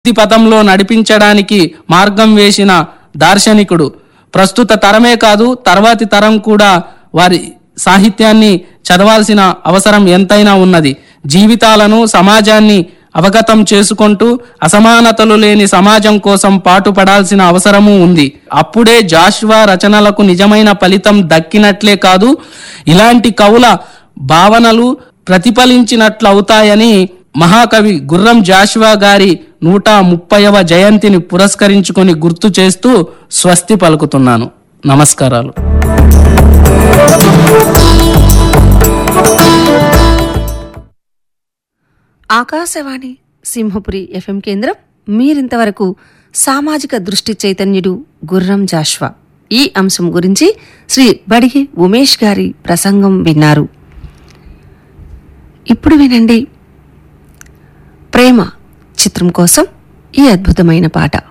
భక్తి పథంలో నడిపించడానికి మార్గం వేసిన దార్శనికుడు ప్రస్తుత తరమే కాదు తర్వాతి తరం కూడా వారి సాహిత్యాన్ని చదవాల్సిన అవసరం ఎంతైనా ఉన్నది జీవితాలను సమాజాన్ని అవగతం చేసుకుంటూ అసమానతలు లేని సమాజం కోసం పాటుపడాల్సిన అవసరము ఉంది అప్పుడే జాషువా రచనలకు నిజమైన ఫలితం దక్కినట్లే కాదు ఇలాంటి కవుల భావనలు ప్రతిఫలించినట్లవుతాయని మహాకవి గుర్రం జాషువా గారి నూట ముప్పైవ జయంతిని పురస్కరించుకొని గుర్తు చేస్తూ స్వస్తి పలుకుతున్నాను నమస్కారాలు ఆకాశవాణి సింహపురి ఎఫ్ఎం కేంద్రం మీరింతవరకు సామాజిక దృష్టి చైతన్యుడు గుర్రం జాష్వా ఈ అంశం గురించి శ్రీ బడిగి ఉమేష్ గారి ప్రసంగం విన్నారు ఇప్పుడు వినండి ప్రేమ చిత్రం కోసం ఈ అద్భుతమైన పాట